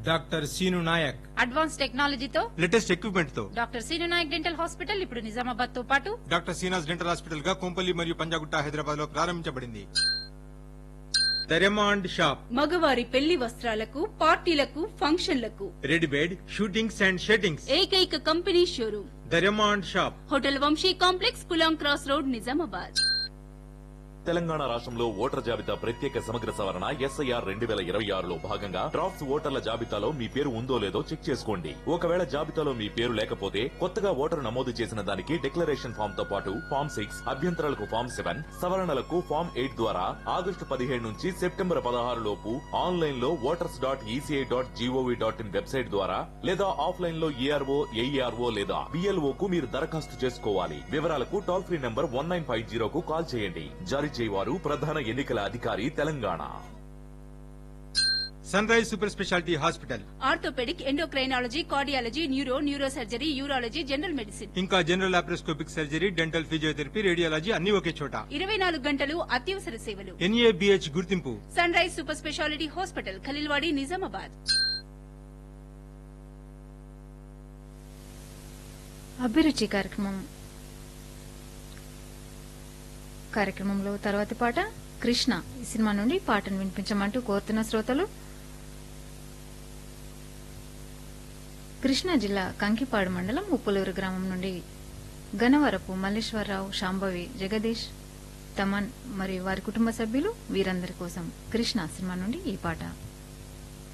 doctor Seenu Nayak advance టెక్నాలజీతో latest equipment తో doctor Seenu Nayak dental hospital ఇప్పుడు నిజామాబాద్ తో పాటు డాక్టర్ సీనాస్ డెంటల్ హాస్పిటల్ గా కొంపల్లి మరియు పంజాగుట్ట హైదరాబాద్ లో ప్రారంభించబడింది దరెమాండ్ షాప్ మగవారి పెళ్లి వస్త్రాలకు పార్టీలకు ఫంక్షన్లకు red bed shootings and settings ఏకైక కంపెనీ షోరూమ్ దరెమాండ్ షాప్ హోటల్ వంశీ కాంప్లెక్స్ పులాం క్రాస్ రోడ్ నిజామాబాద్ తెలంగాణ రాష్ట్రంలో ఓటర్ జాబితా ప్రత్యేక సమగ్ర సవరణ ఎస్ఐఆర్ రెండు వేల ఇరవై ఆరులో భాగంగా డ్రాఫ్ట్స్ ఓటర్ల జాబితాలో మీ పేరు ఉందో లేదో చెక్ చేసుకోండి ఒకవేళ జాబితాలో మీ పేరు లేకపోతే కొత్తగా ఓటరు నమోదు చేసిన దానికి డిక్లరేషన్ ఫామ్ తో పాటు ఫామ్ సిక్స్ అభ్యంతరాలకు ఫామ్ సెవెన్ సవరణలకు ఫామ్ ఎయిట్ ద్వారా ఆగస్టు పదిహేడు నుంచి సెప్టెంబర్ పదహారు లోపు ఆన్లైన్ లో voters dot ECI dot G O V dot in website ద్వారా లేదా ఆఫ్లైన్ లో ఏఆర్ఓ ఏఈఆర్ఓ లేదా బిఎల్ఓ కు మీరు దరఖాస్తు చేసుకోవాలి వివరాలకు toll free number one nine five జీరోకు కాల్ చేయండి జారీ చేయవారు ప్రధాన ఎన్నికల అధికారి Telangana Sunrise Super Speciality Hospital orthopaedic endocrinology cardiology neuro neuro surgery urology general medicine ఇంకా general laparoscopic surgery dental physiotherapy radiology అన్ని ఒకే చోట ఇరవై నాలుగు గంటలు అత్యవసర సేవలు ఎన్ఏబిహెచ్ గుర్తింపు Sunrise Super Speciality Hospital Khaleelwadi Nizamabad అభిరుచి కార్యక్రమం కార్యక్రమంలో తర్వాతి పాట కృష్ణ ఈ సినిమా నుండి పాటను వినిపించమంటూ కోరుతున్న శ్రోతలు కృష్ణా జిల్లా కంకిపాడు మండలం ఉప్పులూరు గ్రామం నుండి గనవరపు మల్లేశ్వరరావు శాంభవి జగదీష్ తమన్ మరియు వారి కుటుంబ సభ్యులు వీరందరి కోసం కృష్ణ సినిమా నుండి ఈ పాట